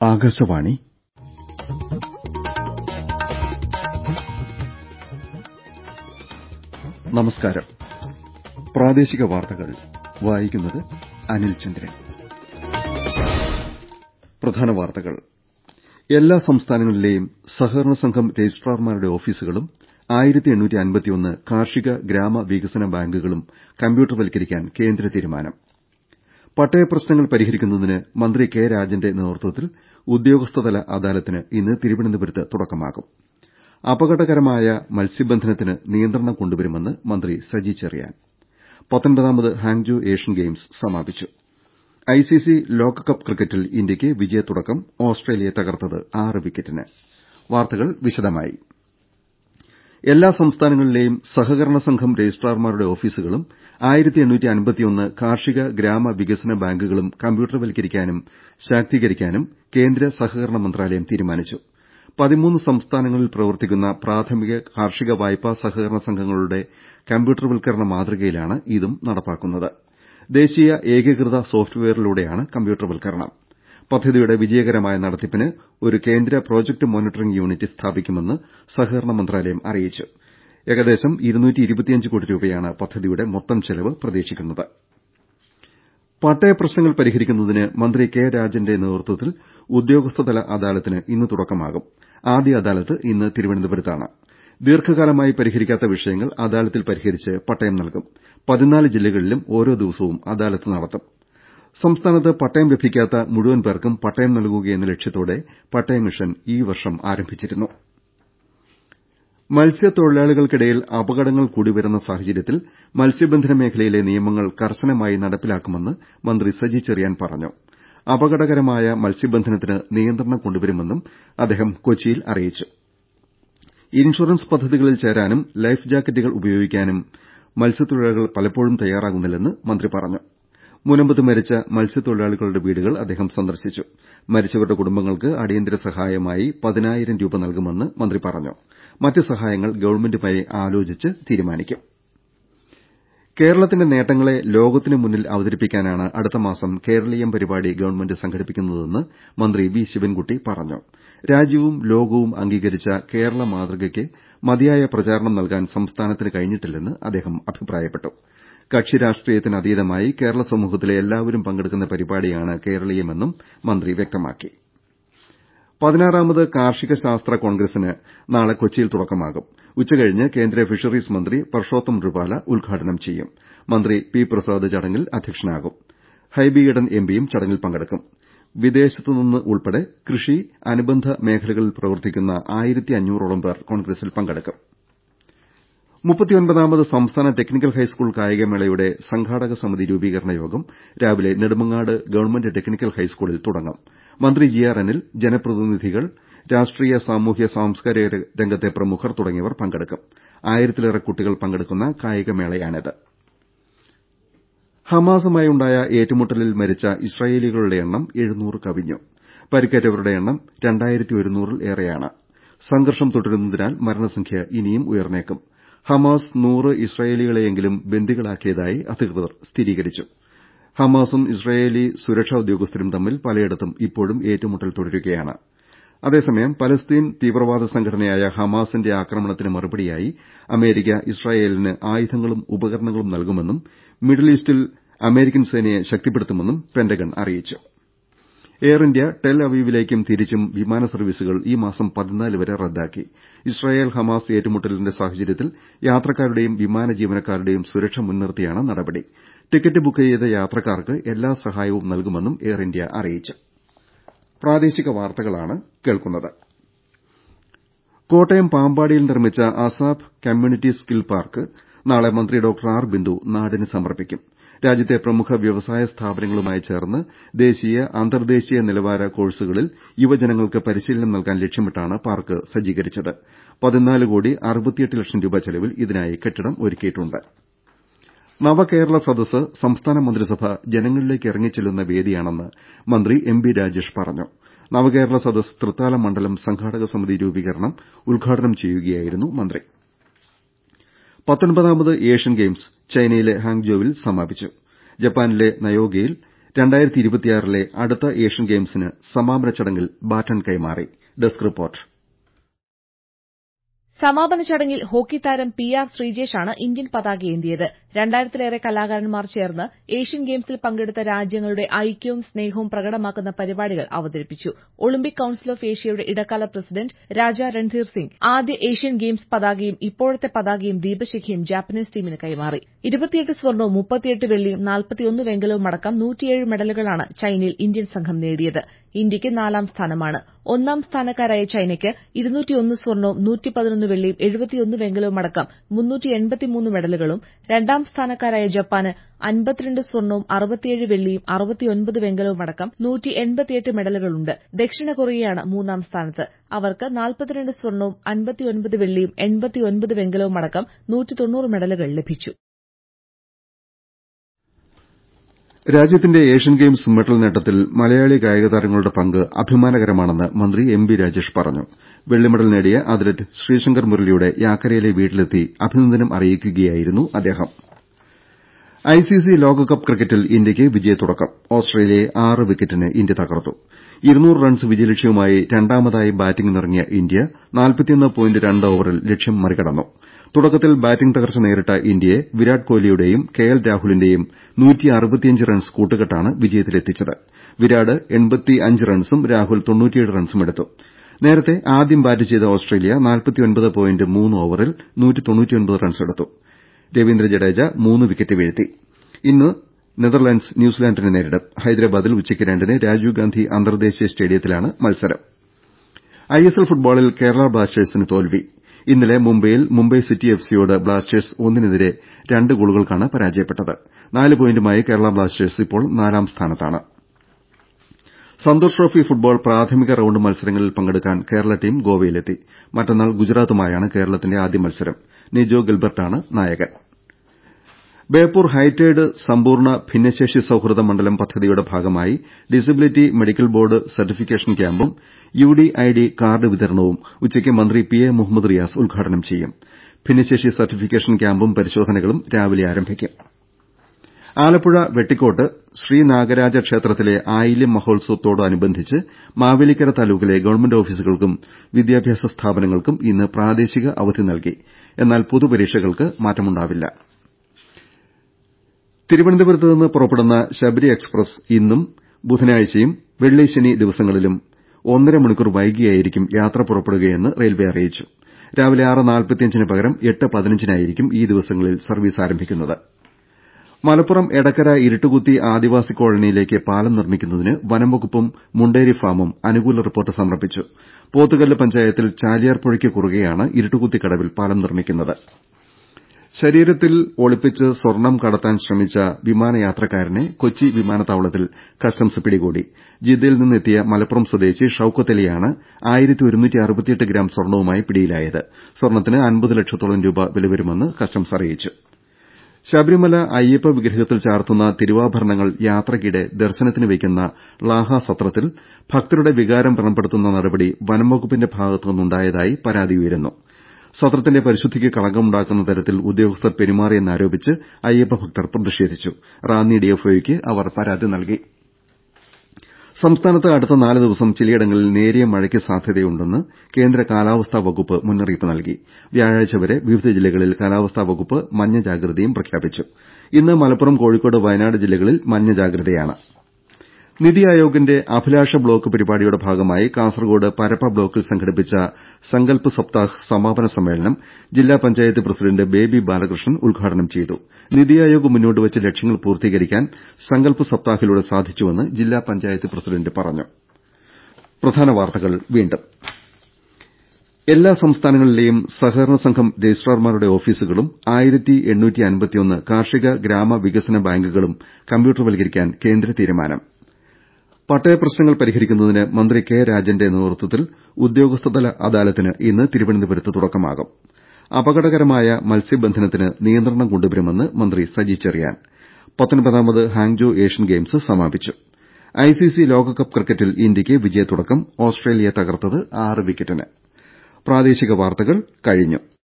ആകാശവാണി നമസ്കാരം പ്രാദേശിക വാർത്തകൾ വായിക്കുന്നത് അനിൽ ചന്ദ്രൻ പ്രധാന വാർത്തകൾ എല്ലാ സംസ്ഥാനങ്ങളിലെയും സഹകരണ സംഘം രജിസ്ട്രാർമാരുടെ ഓഫീസുകളും കാർഷിക ഗ്രാമ വികസന ബാങ്കുകളും കമ്പ്യൂട്ടർവൽക്കരിക്കാൻ കേന്ദ്ര തീരുമാനം പട്ടയ പ്രശ്നങ്ങൾ പരിഹരിക്കുന്നതിന് മന്ത്രി കെ രാജന്റെ നേതൃത്വത്തിൽ ഉദ്യോഗസ്ഥതല അദാലത്തിന് ഇന്ന് തിരുവനന്തപുരത്ത് തുടക്കമാകും അപകടകരമായ മത്സ്യബന്ധനത്തിന് നിയന്ത്രണം കൊണ്ടുവരുമെന്ന് മന്ത്രി സജി ചെറിയാൻ പത്തൊൻപതാമത് ഹാങ്ജോ ഏഷ്യൻ ഗെയിംസ് സമാപിച്ചു ഐസിസി ലോകകപ്പ് ക്രിക്കറ്റിൽ ഇന്ത്യയ്ക്ക് വിജയത്തുടക്കം ഓസ്ട്രേലിയയെ തകർത്തത് ആറ് വിക്കറ്റിന് വാർത്തകൾ വിശദമായി എല്ലാ സംസ്ഥാനങ്ങളിലെയും സഹകരണ സംഘം രജിസ്ട്രാർമാരുടെ ഓഫീസുകളും കാർഷിക ഗ്രാമ വികസന ബാങ്കുകളും കമ്പ്യൂട്ടർവൽക്കരിക്കാനും ശാക്തീകരിക്കാനും കേന്ദ്ര സഹകരണ മന്ത്രാലയം തീരുമാനിച്ചു പതിമൂന്ന് സംസ്ഥാനങ്ങളിൽ പ്രവർത്തിക്കുന്ന പ്രാഥമിക കാർഷിക വായ്പാ സഹകരണ സംഘങ്ങളുടെ കമ്പ്യൂട്ടർവൽക്കരണ മാതൃകയിലാണ് ഇതും നടപ്പാക്കുന്നത് ദേശീയ ഏകീകൃത സോഫ്റ്റ്വെയറിലൂടെയാണ് കമ്പ്യൂട്ടർവൽക്കരണം പദ്ധതിയുടെ വിജയകരമായ നടത്തിപ്പിന് ഒരു കേന്ദ്ര പ്രോജക്ട് മോണിറ്ററിംഗ് യൂണിറ്റ് സ്ഥാപിക്കുമെന്ന് സഹകരണ മന്ത്രാലയം അറിയിച്ചു ഏകദേശം കോടി രൂപയാണ് പദ്ധതിയുടെ മൊത്തം ചെലവ് പ്രതീക്ഷിക്കുന്നത് പട്ടയ പ്രശ്നങ്ങൾ പരിഹരിക്കുന്നതിന് മന്ത്രി കെ രാജന്റെ നേതൃത്വത്തിൽ ഉദ്യോഗസ്ഥതല അദാലത്തിന് ഇന്ന് തുടക്കമാകും ആദ്യ അദാലത്ത് ഇന്ന് തിരുവനന്തപുരത്താണ് ദീർഘകാലമായി പരിഹരിക്കാത്ത വിഷയങ്ങൾ അദാലത്തിൽ പരിഹരിച്ച് പട്ടയം നൽകും പതിനാല് ജില്ലകളിലും ഓരോ ദിവസവും അദാലത്ത് നടത്തും സംസ്ഥാനത്ത് പട്ടയം ലഭിക്കാത്ത മുഴുവൻ പേർക്കും പട്ടയം നൽകുകയെന്ന ലക്ഷ്യത്തോടെ പട്ടയ മിഷൻ ഈ വർഷം ആരംഭിച്ചിരുന്നു മത്സ്യത്തൊഴിലാളികൾക്കിടയിൽ അപകടങ്ങൾ കൂടിവരുന്ന സാഹചര്യത്തിൽ മത്സ്യബന്ധന മേഖലയിലെ നിയമങ്ങൾ കർശനമായി നടപ്പിലാക്കുമെന്ന് മന്ത്രി സജി ചെറിയാൻ പറഞ്ഞു അപകടകരമായ മത്സ്യബന്ധനത്തിന് നിയന്ത്രണം കൊണ്ടുവരുമെന്നും അദ്ദേഹം കൊച്ചിയിൽ അറിയിച്ചു ഇൻഷുറൻസ് പദ്ധതികളിൽ ചേരാനും ലൈഫ് ജാക്കറ്റുകൾ ഉപയോഗിക്കാനും മത്സ്യത്തൊഴിലാളികൾ പലപ്പോഴും തയ്യാറാകുന്നില്ലെന്ന് മന്ത്രി പറഞ്ഞു മുനമ്പത്ത് മരിച്ച മത്സ്യത്തൊഴിലാളികളുടെ വീടുകൾ അദ്ദേഹം സന്ദർശിച്ചു മരിച്ചവരുടെ കുടുംബങ്ങൾക്ക് അടിയന്തര സഹായമായി പതിനായിരം രൂപ നൽകുമെന്ന് മന്ത്രി പറഞ്ഞു മറ്റ് സഹായങ്ങൾ ഗവൺമെന്റുമായി ആലോചിച്ച് തീരുമാനിക്കും കേരളത്തിന്റെ നേട്ടങ്ങളെ ലോകത്തിനു മുന്നിൽ അവതരിപ്പിക്കാനാണ് അടുത്ത മാസം കേരളീയം പരിപാടി ഗവൺമെന്റ് സംഘടിപ്പിക്കുന്നതെന്ന് മന്ത്രി വി ശിവൻകുട്ടി പറഞ്ഞു രാജ്യവും ലോകവും അംഗീകരിച്ച കേരള മാതൃകയ്ക്ക് മതിയായ പ്രചാരണം നൽകാൻ സംസ്ഥാനത്തിന് കഴിഞ്ഞിട്ടില്ലെന്ന് അദ്ദേഹം അഭിപ്രായപ്പെട്ടു കക്ഷി രാഷ്ട്രീയത്തിനതീതമായി കേരള സമൂഹത്തിലെ എല്ലാവരും പങ്കെടുക്കുന്ന പരിപാടിയാണ് കേരളീയമെന്നും മന്ത്രി വ്യക്തമാക്കി പതിനാറാമത് കാർഷിക ശാസ്ത്ര കോൺഗ്രസിന് നാളെ കൊച്ചിയിൽ തുടക്കമാകും ഉച്ചകഴിഞ്ഞ് കേന്ദ്ര ഫിഷറീസ് മന്ത്രി പർഷോത്തം റുപാല ഉദ്ഘാടനം ചെയ്യും മന്ത്രി പി പ്രസാദ് ചടങ്ങിൽ അധ്യക്ഷനാകും ഹൈബി ഈഡൻ എംപിയും ചടങ്ങിൽ പങ്കെടുക്കും വിദേശത്തുനിന്ന് ഉൾപ്പെടെ കൃഷി അനുബന്ധ മേഖലകളിൽ പ്രവർത്തിക്കുന്ന ആയിരത്തി അഞ്ഞൂറോളം പേർ കോൺഗ്രസിൽ പങ്കെടുക്കും മുപ്പത്തിയൊൻപതാമത് സംസ്ഥാന ടെക്നിക്കൽ ഹൈസ്കൂൾ കായികമേളയുടെ സംഘാടക സമിതി രൂപീകരണ യോഗം രാവിലെ നെടുമങ്ങാട് ഗവൺമെന്റ് ടെക്നിക്കൽ ഹൈസ്കൂളിൽ തുടങ്ങും മന്ത്രി ജി ആർ അനിൽ ജനപ്രതിനിധികൾ രാഷ്ട്രീയ സാമൂഹ്യ സാംസ്കാരിക രംഗത്തെ പ്രമുഖർ തുടങ്ങിയവർ പങ്കെടുക്കും ആയിരത്തിലേറെ കുട്ടികൾ പങ്കെടുക്കുന്ന കായികമേളയാണിത് ഹമാസുമായുണ്ടായ ഏറ്റുമുട്ടലിൽ മരിച്ച ഇസ്രായേലികളുടെ എണ്ണം എഴുന്നൂറ് കവിഞ്ഞു പരിക്കേറ്റവരുടെ എണ്ണം രണ്ടായിരത്തി ഏറെയാണ് സംഘർഷം തുടരുന്നതിനാൽ മരണസംഖ്യ ഇനിയും ഉയർന്നേക്കും ഹമാസ് നൂറ് ഇസ്രായേലികളെയെങ്കിലും ബന്ദികളാക്കിയതായി അധികൃതർ സ്ഥിരീകരിച്ചു ഹമാസും ഇസ്രായേലി സുരക്ഷാ ഉദ്യോഗസ്ഥരും തമ്മിൽ പലയിടത്തും ഇപ്പോഴും ഏറ്റുമുട്ടൽ തുടരുകയാണ് അതേസമയം പലസ്തീൻ തീവ്രവാദ സംഘടനയായ ഹമാസിന്റെ ആക്രമണത്തിന് മറുപടിയായി അമേരിക്ക ഇസ്രായേലിന് ആയുധങ്ങളും ഉപകരണങ്ങളും നൽകുമെന്നും മിഡിൽ ഈസ്റ്റിൽ അമേരിക്കൻ സേനയെ ശക്തിപ്പെടുത്തുമെന്നും പെന്റഗൺ അറിയിച്ചു എയർ ഇന്ത്യ ടെൽ അവീവിലേക്കും തിരിച്ചും വിമാന സർവീസുകൾ ഈ മാസം പതിനാല് വരെ റദ്ദാക്കി ഇസ്രായേൽ ഹമാസ് ഏറ്റുമുട്ടലിന്റെ സാഹചര്യത്തിൽ യാത്രക്കാരുടെയും വിമാന ജീവനക്കാരുടെയും സുരക്ഷ മുൻനിർത്തിയാണ് നടപടി ടിക്കറ്റ് ബുക്ക് ചെയ്ത യാത്രക്കാർക്ക് എല്ലാ സഹായവും നൽകുമെന്നും എയർ ഇന്ത്യ അറിയിച്ചു കോട്ടയം പാമ്പാടിയിൽ നിർമ്മിച്ച അസാപ് കമ്മ്യൂണിറ്റി സ്കിൽ പാർക്ക് നാളെ മന്ത്രി ഡോക്ടർ ആർ ബിന്ദു നാടിന് സമർപ്പിക്കും രാജ്യത്തെ പ്രമുഖ വ്യവസായ സ്ഥാപനങ്ങളുമായി ചേർന്ന് ദേശീയ അന്തർദേശീയ നിലവാര കോഴ്സുകളിൽ യുവജനങ്ങൾക്ക് പരിശീലനം നൽകാൻ ലക്ഷ്യമിട്ടാണ് പാർക്ക് സജ്ജീകരിച്ചത് പതിനാല് കോടി അറുപത്തിയെട്ട് ലക്ഷം രൂപ ചെലവിൽ ഇതിനായി കെട്ടിടം ഒരുക്കിയിട്ടുണ്ട് നവകേരള സദസ്സ് സംസ്ഥാന മന്ത്രിസഭ ജനങ്ങളിലേക്ക് ഇറങ്ങിച്ചെല്ലുന്ന വേദിയാണെന്ന് മന്ത്രി എം ബി രാജേഷ് പറഞ്ഞു നവകേരള സദസ്സ് തൃത്താല മണ്ഡലം സംഘാടക സമിതി രൂപീകരണം ഉദ്ഘാടനം ചെയ്യുകയായിരുന്നു മന്ത്രി പത്തൊൻപതാമത് ഏഷ്യൻ ഗെയിംസ് ചൈനയിലെ ഹാങ്ജോവിൽ സമാപിച്ചു ജപ്പാനിലെ നയോഗയിൽ ലെ അടുത്ത ഏഷ്യൻ ഗെയിംസിന് സമാപന ചടങ്ങിൽ ബാറ്റൺ കൈമാറി ഡെസ്ക് റിപ്പോർട്ട് സമാപന ചടങ്ങിൽ ഹോക്കി താരം പി ആർ ശ്രീജേഷാണ് ഇന്ത്യൻ പതാകയേന്തിയത് രണ്ടായിരത്തിലേറെ കലാകാരന്മാർ ചേർന്ന് ഏഷ്യൻ ഗെയിംസിൽ പങ്കെടുത്ത രാജ്യങ്ങളുടെ ഐക്യവും സ്നേഹവും പ്രകടമാക്കുന്ന പരിപാടികൾ അവതരിപ്പിച്ചു ഒളിമ്പിക് കൌൺസിൽ ഓഫ് ഏഷ്യയുടെ ഇടക്കാല പ്രസിഡന്റ് രാജ രൺധീർ സിംഗ് ആദ്യ ഏഷ്യൻ ഗെയിംസ് പതാകയും ഇപ്പോഴത്തെ പതാകയും ദീപശിഖയും ജാപ്പനീസ് ടീമിന് കൈമാറി ഇരുപത്തിയെട്ട് സ്വർണവും മുപ്പത്തിയെട്ട് വെള്ളിയും നാൽപ്പത്തിയൊന്ന് വെങ്കലവും അടക്കം നൂറ്റിയേഴ് മെഡലുകളാണ് ചൈനയിൽ ഇന്ത്യൻ സംഘം നേടിയത് ഇന്ത്യയ്ക്ക് നാലാം സ്ഥാനമാണ് ഒന്നാം സ്ഥാനക്കാരായ ചൈനയ്ക്ക് ഇരുന്നൂറ്റിയൊന്ന് സ്വർണവും നൂറ്റിപ്പതിനൊന്ന് വെള്ളിയും എഴുപത്തിയൊന്ന് വെങ്കലവും അടക്കം മുന്നൂറ്റി എൺപത്തിമൂന്ന് മെഡലുകളും രണ്ടാം സ്ഥാനക്കാരായ ജപ്പാന് അൻപത്തിരണ്ട് സ്വർണവും അറുപത്തിയേഴ് വെള്ളിയും അറുപത്തിയൊൻപത് വെങ്കലവും അടക്കം നൂറ്റി എൺപത്തിയെട്ട് മെഡലുകളുണ്ട് ദക്ഷിണ കൊറിയയാണ് മൂന്നാം സ്ഥാനത്ത് അവർക്ക് നാൽപ്പത്തിരണ്ട് സ്വർണവും അൻപത്തിയൊൻപത് വെള്ളിയും എൺപത്തിയൊൻപത് വെങ്കലവും അടക്കം നൂറ്റി തൊണ്ണൂറ് മെഡലുകൾ ലഭിച്ചു രാജ്യത്തിന്റെ ഏഷ്യൻ ഗെയിംസ് മെഡൽ നേട്ടത്തിൽ മലയാളി കായിക താരങ്ങളുടെ പങ്ക് അഭിമാനകരമാണെന്ന് മന്ത്രി എം ബി രാജേഷ് പറഞ്ഞു വെള്ളി മെഡൽ നേടിയ അത്ലറ്റ് ശ്രീശങ്കർ മുരളിയുടെ യാക്കരയിലെ വീട്ടിലെത്തി അഭിനന്ദനം അറിയിക്കുകയായിരുന്നു അദ്ദേഹം ഐസിസി ലോകകപ്പ് ക്രിക്കറ്റിൽ ഇന്ത്യയ്ക്ക് വിജയത്തുടക്കം ഓസ്ട്രേലിയയെ ആറ് വിക്കറ്റിന് ഇന്ത്യ തകർത്തു റൺസ് വിജയലക്ഷ്യവുമായി രണ്ടാമതായി ബാറ്റിംഗിനിറങ്ങിയ ഇന്ത്യ ഓവറിൽ ലക്ഷ്യം മറികടന്നു തുടക്കത്തിൽ ബാറ്റിംഗ് തകർച്ച നേരിട്ട ഇന്ത്യയെ വിരാട് കോഹ്ലിയുടെയും കെ എൽ രാഹുലിന്റെയും റൺസ് കൂട്ടുകെട്ടാണ് വിജയത്തിലെത്തിച്ചത് വിരാട് റൺസും രാഹുൽ റൺസും എടുത്തു നേരത്തെ ആദ്യം ബാറ്റ് ചെയ്ത ഓസ്ട്രേലിയ ഓവറിൽ റൺസെടുത്തു രവീന്ദ്ര ജഡേജ മൂന്ന് വിക്കറ്റ് വീഴ്ത്തി ഇന്ന് നെതർലാൻഡ്സ് ന്യൂസിലാൻഡിനെ നേരിടും ഹൈദരാബാദിൽ ഉച്ചയ്ക്ക് രണ്ടിന് രാജീവ് ഗാന്ധി അന്തർദേശീയ സ്റ്റേഡിയത്തിലാണ് മത്സരം ഐഎസ്എൽ ഫുട്ബോളിൽ കേരള ബ്ലാസ്റ്റേഴ്സിന് തോൽവി ഇന്നലെ മുംബൈയിൽ മുംബൈ സിറ്റി എഫ്സിയോട് ബ്ലാസ്റ്റേഴ്സ് ഒന്നിനെതിരെ രണ്ട് ഗോളുകൾക്കാണ് പരാജയപ്പെട്ടത് നാല് പോയിന്റുമായി കേരള ബ്ലാസ്റ്റേഴ്സ് ഇപ്പോൾ നാലാം സ്ഥാനത്താണ് സന്തോഷ് ട്രോഫി ഫുട്ബോൾ പ്രാഥമിക റൌണ്ട് മത്സരങ്ങളിൽ പങ്കെടുക്കാൻ കേരള ടീം ഗോവയിലെത്തി മറ്റന്നാൾ ഗുജറാത്തുമായാണ് കേരളത്തിന്റെ ആദ്യ മത്സരം നിജോ ഗിൽബർട്ടാണ് നായകൻ ബേപ്പൂർ ഹൈറ്റേഡ് സമ്പൂർണ്ണ ഭിന്നശേഷി സൌഹൃദ മണ്ഡലം പദ്ധതിയുടെ ഭാഗമായി ഡിസബിലിറ്റി മെഡിക്കൽ ബോർഡ് സർട്ടിഫിക്കേഷൻ ക്യാമ്പും യുഡിഐഡി കാർഡ് വിതരണവും ഉച്ചയ്ക്ക് മന്ത്രി പി എ മുഹമ്മദ് റിയാസ് ഉദ്ഘാടനം ചെയ്യും ഭിന്നശേഷി സർട്ടിഫിക്കേഷൻ ക്യാമ്പും പരിശോധനകളും രാവിലെ ആരംഭിക്കും ആലപ്പുഴ വെട്ടിക്കോട്ട് ശ്രീനാഗരാജ ക്ഷേത്രത്തിലെ ആയില്യം മഹോത്സവത്തോടനുബന്ധിച്ച് മാവേലിക്കര താലൂക്കിലെ ഗവൺമെന്റ് ഓഫീസുകൾക്കും വിദ്യാഭ്യാസ സ്ഥാപനങ്ങൾക്കും ഇന്ന് പ്രാദേശിക അവധി നൽകി എന്നാൽ പൊതുപരീക്ഷകൾക്ക് മാറ്റമുണ്ടാവില്ല തിരുവനന്തപുരത്ത് നിന്ന് പുറപ്പെടുന്ന ശബരി എക്സ്പ്രസ് ഇന്നും ബുധനാഴ്ചയും വെള്ളി ശനി ദിവസങ്ങളിലും ഒന്നര മണിക്കൂർ വൈകിയായിരിക്കും യാത്ര പുറപ്പെടുകയെന്ന് റെയിൽവെ അറിയിച്ചു രാവിലെ ആറ് നാൽപ്പത്തിയഞ്ചിന് പകരം എട്ട് പതിനഞ്ചിനായിരിക്കും ഈ ദിവസങ്ങളിൽ സർവീസ് ആരംഭിക്കുന്നത് മലപ്പുറം എടക്കര ഇരുട്ടുകുത്തി ആദിവാസി കോളനിയിലേക്ക് പാലം നിർമ്മിക്കുന്നതിന് വനംവകുപ്പും മുണ്ടേരി ഫാമും അനുകൂല റിപ്പോർട്ട് സമർപ്പിച്ചു പോത്തുകല്ല് പഞ്ചായത്തിൽ ചാലിയാർ പുഴയ്ക്ക് കുറുകെയാണ് ഇരുട്ടുകുത്തി കടവിൽ പാലം നിർമ്മിക്കുന്നത് ശരീരത്തിൽ ഒളിപ്പിച്ച് സ്വർണം കടത്താൻ ശ്രമിച്ച വിമാനയാത്രക്കാരനെ കൊച്ചി വിമാനത്താവളത്തിൽ കസ്റ്റംസ് പിടികൂടി ജിദ്ദയിൽ നിന്നെത്തിയ മലപ്പുറം സ്വദേശി ഷൌക്കത്ത് അലിയാണ് ഗ്രാം സ്വർണവുമായി പിടിയിലായത് സ്വർണത്തിന് അൻപത് ലക്ഷത്തോളം രൂപ വില വരുമെന്ന് കസ്റ്റംസ് അറിയിച്ചു ശബരിമല അയ്യപ്പ വിഗ്രഹത്തിൽ ചാർത്തുന്ന തിരുവാഭരണങ്ങൾ യാത്രയ്ക്കിടെ ദർശനത്തിന് വയ്ക്കുന്ന ളാഹ സത്രത്തിൽ ഭക്തരുടെ വികാരം വ്രണപ്പെടുത്തുന്ന നടപടി വനംവകുപ്പിന്റെ ഭാഗത്തുനിന്നുണ്ടായതായി പരാതി ഉയരുന്നു സത്രത്തിന്റെ പരിശുദ്ധിക്ക് കളങ്കമുണ്ടാക്കുന്ന തരത്തിൽ ഉദ്യോഗസ്ഥർ പെരുമാറിയെന്നാരോപിച്ച് അയ്യപ്പ ഭക്തർ പ്രതിഷേധിച്ചു റാന്നി ഡിഎഫ്ഒയ്ക്ക് അവർ പരാതി നൽകി സംസ്ഥാനത്ത് അടുത്ത നാല് ദിവസം ചിലയിടങ്ങളിൽ നേരിയ മഴയ്ക്ക് സാധ്യതയുണ്ടെന്ന് കേന്ദ്ര കാലാവസ്ഥാ വകുപ്പ് മുന്നറിയിപ്പ് നൽകി വ്യാഴാഴ്ച വരെ വിവിധ ജില്ലകളിൽ കാലാവസ്ഥാ വകുപ്പ് മഞ്ഞ ജാഗ്രതയും പ്രഖ്യാപിച്ചു ഇന്ന് മലപ്പുറം കോഴിക്കോട് വയനാട് ജില്ലകളിൽ മഞ്ഞ ജാഗ്രതയാണ് നിതി ആയോഗിന്റെ അഭിലാഷ ബ്ലോക്ക് പരിപാടിയുടെ ഭാഗമായി കാസർകോട് പരപ്പ ബ്ലോക്കിൽ സംഘടിപ്പിച്ച സങ്കൽപ് സപ്താഹ് സമാപന സമ്മേളനം ജില്ലാ പഞ്ചായത്ത് പ്രസിഡന്റ് ബേബി ബാലകൃഷ്ണൻ ഉദ്ഘാടനം ചെയ്തു നിതി ആയോഗ് മുന്നോട്ടുവച്ച ലക്ഷ്യങ്ങൾ പൂർത്തീകരിക്കാൻ സങ്കൽപ് സപ്താഹിലൂടെ സാധിച്ചുവെന്ന് ജില്ലാ പഞ്ചായത്ത് പ്രസിഡന്റ് പറഞ്ഞു എല്ലാ സംസ്ഥാനങ്ങളിലെയും സഹകരണ സംഘം രജിസ്ട്രാർമാരുടെ ഓഫീസുകളും കാർഷിക ഗ്രാമ വികസന ബാങ്കുകളും കമ്പ്യൂട്ടർവൽക്കരിക്കാൻ കേന്ദ്ര തീരുമാനം പട്ടയ പ്രശ്നങ്ങൾ പരിഹരിക്കുന്നതിന് മന്ത്രി കെ രാജന്റെ നേതൃത്വത്തിൽ ഉദ്യോഗസ്ഥതല അദാലത്തിന് ഇന്ന് തിരുവനന്തപുരത്ത് തുടക്കമാകും അപകടകരമായ മത്സ്യബന്ധനത്തിന് നിയന്ത്രണം കൊണ്ടുവരുമെന്ന് മന്ത്രി സജി ചെറിയാൻ പത്തൊൻപതാമത് ഹാങ്ജോ ഏഷ്യൻ ഗെയിംസ് സമാപിച്ചു ഐസിസി ലോകകപ്പ് ക്രിക്കറ്റിൽ ഇന്ത്യയ്ക്ക് വിജയത്തുടക്കം ഓസ്ട്രേലിയയെ തകർത്തത് ആറ് വിക്കറ്റിന്